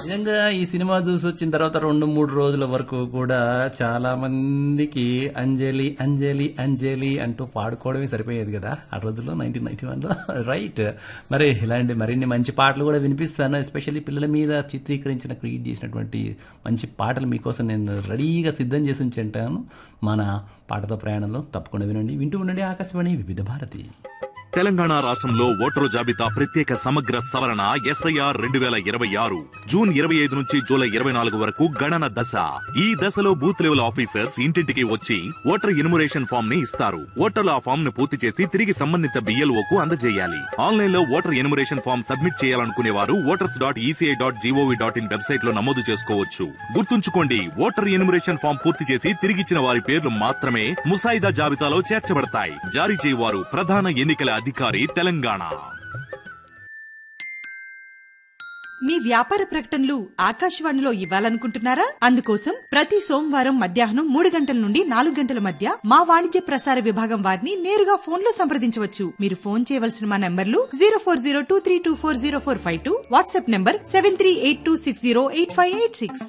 నిజంగా ఈ సినిమా చూసి వచ్చిన తర్వాత రెండు మూడు రోజుల వరకు కూడా చాలా మందికి అంజలి అంజలి అంజలి అంటూ పాడుకోవడమే సరిపోయేది కదా ఆ రోజుల్లో నైన్టీన్ నైన్టీ వన్లో రైట్ మరి ఇలాంటి మరిన్ని మంచి పాటలు కూడా వినిపిస్తాను ఎస్పెషల్లీ పిల్లల మీద చిత్రీకరించిన క్రియేట్ చేసినటువంటి మంచి పాటలు మీకోసం నేను రెడీగా సిద్ధం చేసి ఉంచుంటాను మన పాటతో ప్రయాణంలో తప్పకుండా వినండి వింటూ ఉండండి ఆకాశవాణి వివిధ భారతి తెలంగాణ రాష్ట్రంలో ఓటరు జాబితా ప్రత్యేక సమగ్ర సవరణ ఎస్ఐఆర్ రెండు వేల ఇరవై ఆరు జూన్ ఇరవై ఐదు నుంచి జూలై ఇరవై నాలుగు వరకు గణన దశ ఈ దశలో బూత్ లెవెల్ ఆఫీసర్స్ ఇంటింటికి వచ్చి ఓటర్ ఇన్మురేషన్ ఫామ్ ని ఇస్తారు ఓటర్లు ఆ ఫామ్ ను పూర్తి చేసి తిరిగి సంబంధిత బిఎల్ఓ కు అందజేయాలి ఆన్లైన్ లో ఓటర్ ఇన్మురేషన్ ఫామ్ సబ్మిట్ చేయాలనుకునే వారు voters dot ECI dot GOV dot in website లో నమోదు చేసుకోవచ్చు గుర్తుంచుకోండి ఓటర్ ఇన్మురేషన్ ఫామ్ పూర్తి చేసి తిరిగిచ్చిన వారి పేర్లు మాత్రమే ముసాయిదా జాబితాలో చేర్చబడతాయి జారీ చేయవారు ప్రధాన ఎన్నికల అధికారి తెలంగాణ మీ వ్యాపార ప్రకటనలు ఆకాశవాణిలో ఇవ్వాలనుకుంటున్నారా అందుకోసం ప్రతి సోమవారం మధ్యాహ్నం మూడు గంటల నుండి నాలుగు గంటల మధ్య మా వాణిజ్య ప్రసార విభాగం వారిని నేరుగా ఫోన్ లో సంప్రదించవచ్చు మీరు ఫోన్ చేయవలసిన మా నంబర్లు zero four zero two three two four zero four five two WhatsApp number seven three eight two six zero eight five eight six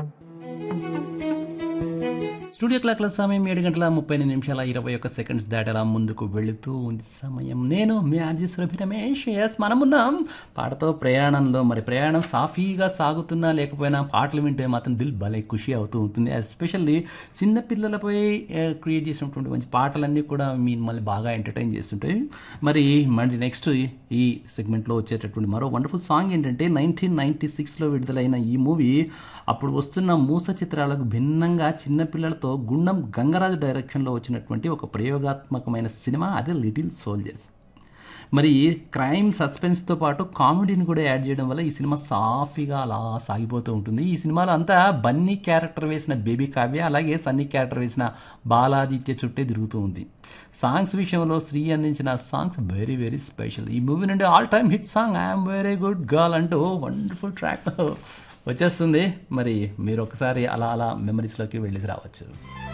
studio క్లాక్ల సమయం ఏడు గంటల ముప్పై ఎనిమిది నిమిషాల ఇరవై ఒక్క సెకండ్స్ దాటలా ముందుకు వెళుతూ ఉంది సమయం నేను మీ ఆర్జీ సురభి రమేష్ ఎస్ మనమున్నాం పాటతో ప్రయాణంలో మరి ప్రయాణం సాఫీగా సాగుతున్నా లేకపోయినా పాటలు వింటే మాత్రం దిల్ భలే ఖుషి అవుతూ ఉంటుంది ఎస్పెషల్లీ చిన్న పిల్లలపై క్రియేట్ చేసినటువంటి మంచి పాటలన్నీ కూడా మీ మళ్ళీ బాగా ఎంటర్టైన్ చేస్తుంటాయి మరి మరి నెక్స్ట్ ఈ సెగ్మెంట్లో వచ్చేటటువంటి మరో వండర్ఫుల్ సాంగ్ ఏంటంటే నైన్టీన్ నైన్టీ సిక్స్లో విడుదలైన ఈ మూవీ అప్పుడు వస్తున్న మూస చిత్రాలకు భిన్నంగా చిన్నపిల్లలతో గుండం గంగరాజు డైరెక్షన్లో వచ్చినటువంటి ఒక ప్రయోగాత్మకమైన సినిమా అదే లిటిల్ సోల్జర్స్ మరి క్రైమ్ సస్పెన్స్తో పాటు కామెడీని కూడా యాడ్ చేయడం వల్ల ఈ సినిమా సాఫీగా అలా సాగిపోతూ ఉంటుంది ఈ సినిమాలో అంతా బన్నీ క్యారెక్టర్ వేసిన బేబీ కావ్య అలాగే సన్నీ క్యారెక్టర్ వేసిన బాలాదిత్య చుట్టే తిరుగుతూ ఉంది సాంగ్స్ విషయంలో శ్రీ అందించిన సాంగ్స్ వెరీ వెరీ స్పెషల్ ఈ మూవీ నుండి all time hit song I'm very good girl అంటూ వండర్ఫుల్ ట్రాక్ వచ్చేస్తుంది మరి మీరు ఒకసారి అలా అలా మెమరీస్లోకి వెళ్ళి రావచ్చు